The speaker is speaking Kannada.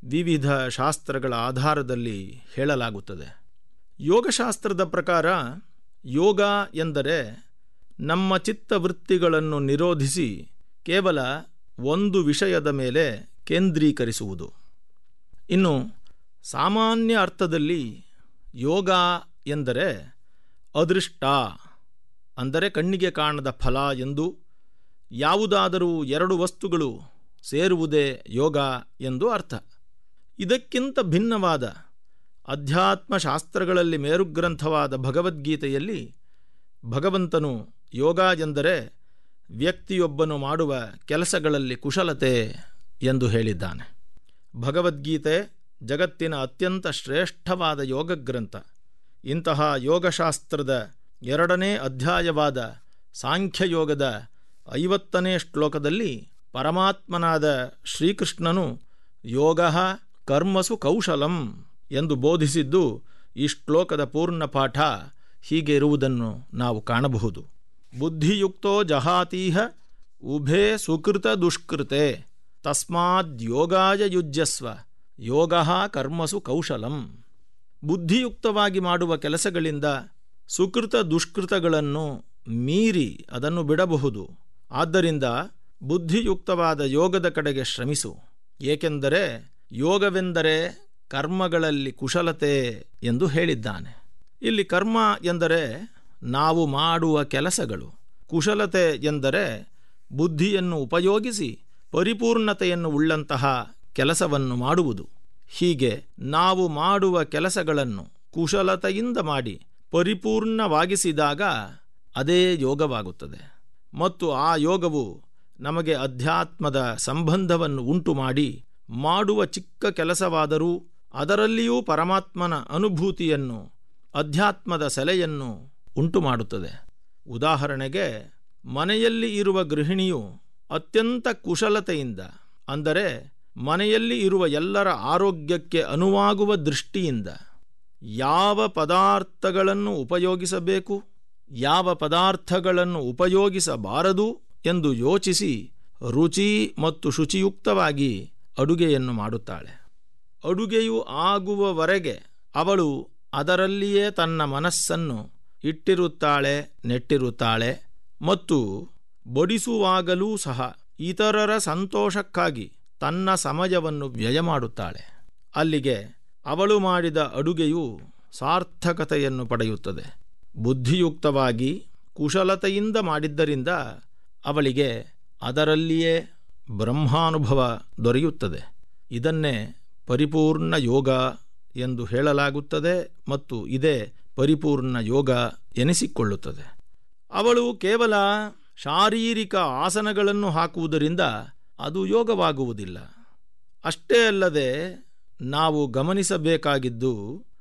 ವಿವಿಧ ಶಾಸ್ತ್ರಗಳ ಆಧಾರದಲ್ಲಿ ಹೇಳಲಾಗುತ್ತದೆ ಯೋಗಶಾಸ್ತ್ರದ ಪ್ರಕಾರ ಯೋಗ ಎಂದರೆ ನಮ್ಮ ಚಿತ್ತವೃತ್ತಿಗಳನ್ನು ನಿರೋಧಿಸಿ ಕೇವಲ ಒಂದು ವಿಷಯದ ಮೇಲೆ ಕೇಂದ್ರೀಕರಿಸುವುದು ಇನ್ನು ಸಾಮಾನ್ಯ ಅರ್ಥದಲ್ಲಿ ಯೋಗ ಎಂದರೆ ಅದೃಷ್ಟ ಅಂದರೆ ಕಣ್ಣಿಗೆ ಕಾಣದ ಫಲ ಎಂದು ಯಾವುದಾದರೂ ಎರಡು ವಸ್ತುಗಳು ಸೇರುವುದೇ ಯೋಗ ಎಂದು ಅರ್ಥ ಇದಕ್ಕಿಂತ ಭಿನ್ನವಾದ ಅಧ್ಯಾತ್ಮ ಶಾಸ್ತ್ರಗಳಲ್ಲಿ ಮೇರುಗ್ರಂಥವಾದ ಭಗವದ್ಗೀತೆಯಲ್ಲಿ ಭಗವಂತನು ಯೋಗ ಎಂದರೆ ವ್ಯಕ್ತಿಯೊಬ್ಬನು ಮಾಡುವ ಕೆಲಸಗಳಲ್ಲಿ ಕುಶಲತೆ ಎಂದು ಹೇಳಿದ್ದಾನೆ ಭಗವದ್ಗೀತೆ ಜಗತ್ತಿನ ಅತ್ಯಂತ ಶ್ರೇಷ್ಠವಾದ ಯೋಗ ಗ್ರಂಥ ಇಂತಹ ಯೋಗಶಾಸ್ತ್ರದ ಎರಡನೇ ಅಧ್ಯಾಯವಾದ ಸಾಂಖ್ಯಯೋಗದ ಐವತ್ತನೇ ಶ್ಲೋಕದಲ್ಲಿ ಪರಮಾತ್ಮನಾದ ಶ್ರೀಕೃಷ್ಣನು ಯೋಗ ಕರ್ಮಸು ಕೌಶಲಂ ಎಂದು ಬೋಧಿಸಿದ್ದು ಈ ಶ್ಲೋಕದ ಪೂರ್ಣ ಪಾಠ ಹೀಗೆ ಇರುವುದನ್ನು ನಾವು ಕಾಣಬಹುದು ಬುದ್ಧಿಯುಕ್ತೋ ಜಹಾತೀಹ ಉಭೇ ಸುಕೃತ ದುಷ್ಕೃತೆ ತಸ್ಮಾದ್ ಯೋಗಾಯ ಯುಜ್ಯಸ್ವ ಯೋಗ ಕರ್ಮಸು ಕೌಶಲಂ ಬುದ್ಧಿಯುಕ್ತವಾಗಿ ಮಾಡುವ ಕೆಲಸಗಳಿಂದ ಸುಕೃತ ದುಷ್ಕೃತಗಳನ್ನು ಮೀರಿ ಅದನ್ನು ಬಿಡಬಹುದು ಆದ್ದರಿಂದ ಬುದ್ಧಿಯುಕ್ತವಾದ ಯೋಗದ ಕಡೆಗೆ ಶ್ರಮಿಸು ಏಕೆಂದರೆ ಯೋಗವೆಂದರೆ ಕರ್ಮಗಳಲ್ಲಿ ಕುಶಲತೆ ಎಂದು ಹೇಳಿದ್ದಾನೆ ಇಲ್ಲಿ ಕರ್ಮ ಎಂದರೆ ನಾವು ಮಾಡುವ ಕೆಲಸಗಳು ಕುಶಲತೆ ಎಂದರೆ ಬುದ್ಧಿಯನ್ನು ಉಪಯೋಗಿಸಿ ಪರಿಪೂರ್ಣತೆಯನ್ನು ಉಳ್ಳಂತಹ ಕೆಲಸವನ್ನು ಮಾಡುವುದು ಹೀಗೆ ನಾವು ಮಾಡುವ ಕೆಲಸಗಳನ್ನು ಕುಶಲತೆಯಿಂದ ಮಾಡಿ ಪರಿಪೂರ್ಣವಾಗಿಸಿದಾಗ ಅದೇ ಯೋಗವಾಗುತ್ತದೆ ಮತ್ತು ಆ ಯೋಗವು ನಮಗೆ ಅಧ್ಯಾತ್ಮದ ಸಂಬಂಧವನ್ನು ಉಂಟು ಮಾಡಿ ಮಾಡುವ ಚಿಕ್ಕ ಕೆಲಸವಾದರೂ ಅದರಲ್ಲಿಯೂ ಪರಮಾತ್ಮನ ಅನುಭೂತಿಯನ್ನು ಅಧ್ಯಾತ್ಮದ ಸೆಲೆಯನ್ನು ಉಂಟು ಮಾಡುತ್ತದೆ ಉದಾಹರಣೆಗೆ ಮನೆಯಲ್ಲಿ ಇರುವ ಗೃಹಿಣಿಯು ಅತ್ಯಂತ ಕುಶಲತೆಯಿಂದ ಅಂದರೆ ಮನೆಯಲ್ಲಿ ಇರುವ ಎಲ್ಲರ ಆರೋಗ್ಯಕ್ಕೆ ಅನುವಾಗುವ ದೃಷ್ಟಿಯಿಂದ ಯಾವ ಪದಾರ್ಥಗಳನ್ನು ಉಪಯೋಗಿಸಬೇಕು ಯಾವ ಪದಾರ್ಥಗಳನ್ನು ಉಪಯೋಗಿಸಬಾರದು ಎಂದು ಯೋಚಿಸಿ ರುಚಿ ಮತ್ತು ಶುಚಿಯುಕ್ತವಾಗಿ ಅಡುಗೆಯನ್ನು ಮಾಡುತ್ತಾಳೆ ಅಡುಗೆಯು ಆಗುವವರೆಗೆ ಅವಳು ಅದರಲ್ಲಿಯೇ ತನ್ನ ಮನಸ್ಸನ್ನು ಇಟ್ಟಿರುತ್ತಾಳೆ ನೆಟ್ಟಿರುತ್ತಾಳೆ ಮತ್ತು ಬಡಿಸುವಾಗಲೂ ಸಹ ಇತರರ ಸಂತೋಷಕ್ಕಾಗಿ ತನ್ನ ಸಮಯವನ್ನು ವ್ಯಯ ಮಾಡುತ್ತಾಳೆ ಅಲ್ಲಿಗೆ ಅವಳು ಮಾಡಿದ ಅಡುಗೆಯು ಸಾರ್ಥಕತೆಯನ್ನು ಪಡೆಯುತ್ತದೆ ಬುದ್ಧಿಯುಕ್ತವಾಗಿ ಕುಶಲತೆಯಿಂದ ಮಾಡಿದ್ದರಿಂದ ಅವಳಿಗೆ ಅದರಲ್ಲಿಯೇ ಬ್ರಹ್ಮಾನುಭವ ದೊರೆಯುತ್ತದೆ ಇದನ್ನೇ ಪರಿಪೂರ್ಣ ಯೋಗ ಎಂದು ಹೇಳಲಾಗುತ್ತದೆ ಮತ್ತು ಇದೇ ಪರಿಪೂರ್ಣ ಯೋಗ ಎನಿಸಿಕೊಳ್ಳುತ್ತದೆ ಅವಳು ಕೇವಲ ಶಾರೀರಿಕ ಆಸನಗಳನ್ನು ಹಾಕುವುದರಿಂದ ಅದು ಯೋಗವಾಗುವುದಿಲ್ಲ ಅಷ್ಟೇ ಅಲ್ಲದೆ ನಾವು ಗಮನಿಸಬೇಕಾಗಿದ್ದು